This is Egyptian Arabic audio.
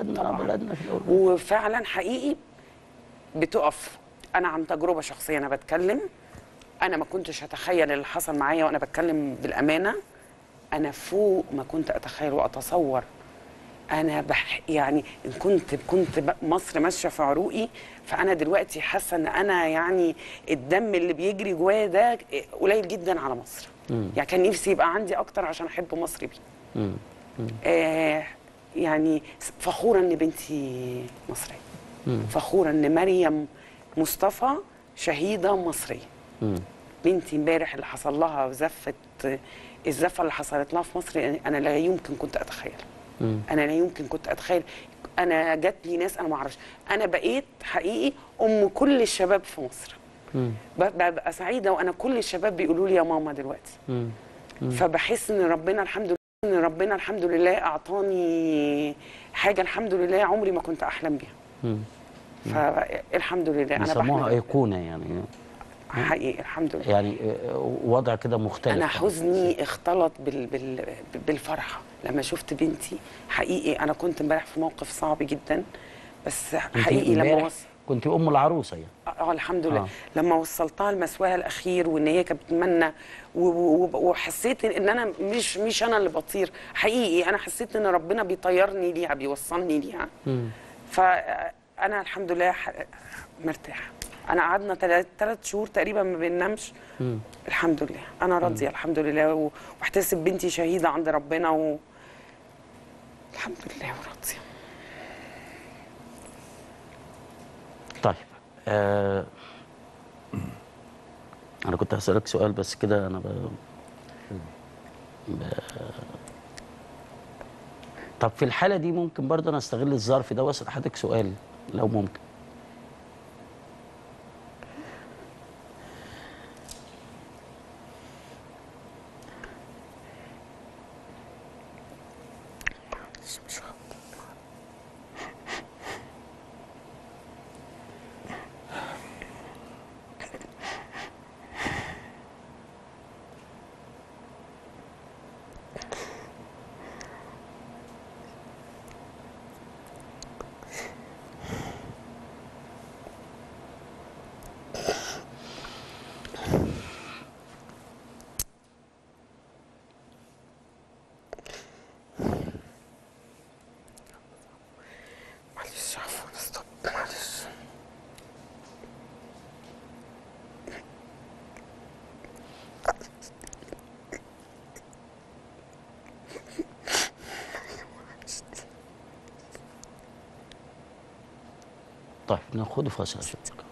بلدنا بلدنا في الاردن وفعلا حقيقي بتقف انا عن تجربه شخصيه انا بتكلم انا ما كنتش اتخيل اللي حصل معايا وانا بتكلم بالامانه انا فوق ما كنت اتخيل واتصور انا بح يعني ان كنت كنت ب- مصر ماشيه في عروقي فانا دلوقتي حاسه ان انا يعني الدم اللي بيجري جوايا ده قليل جدا على مصر يعني كان نفسي يبقى عندي اكتر عشان احب مصر بيه مم. آه يعني فخوره ان بنتي مصريه مم. فخوره ان مريم مصطفى شهيده مصريه مم. بنتي امبارح اللي حصل لها زفه الزفه اللي حصلت لها في مصر انا لا يمكن كنت اتخيل مم. انا لا يمكن كنت اتخيل انا جات لي ناس انا ما اعرفش انا بقيت حقيقي ام كل الشباب في مصر مم. ب- ببقى سعيده وانا كل الشباب بيقولوا لي يا ماما دلوقتي مم. فبحس ان ربنا الحمد لله ان ربنا الحمد لله اعطاني حاجه الحمد لله عمري ما كنت احلم بيها مم. فالحمد لله انا بيسموها بحمد ايقونه يعني حقيقي الحمد لله يعني آه، وضع كده مختلف انا حزني اختلط بال بال بالفرحه لما شفت بنتي حقيقي انا كنت امبارح في موقف صعب جدا بس أنت حقيقي لما امبارح وصل كنت ام العروسه يعني اه الحمد لله آه. آه. لما وصلتها لمسواها الاخير وان هي كانت بتتمنى و- و- وحسيت ان انا مش مش انا اللي بطير حقيقي انا حسيت ان ربنا بيطيرني ليها بيوصلني ليها مم. فانا الحمد لله ح- مرتاحه انا قعدنا ثلاث شهور تقريبا ما بننامش مم. الحمد لله انا راضيه الحمد لله و- واحتسب بنتي شهيده عند ربنا و الحمد لله وراضيه طيب آه انا كنت هسألك سؤال بس كده انا ب... ب... طب في الحالة دي ممكن برضه انا استغل الظرف ده واسأل حضرتك سؤال لو ممكن معلش عفوا ستوب معلش طيب ناخده فاصل يا شباب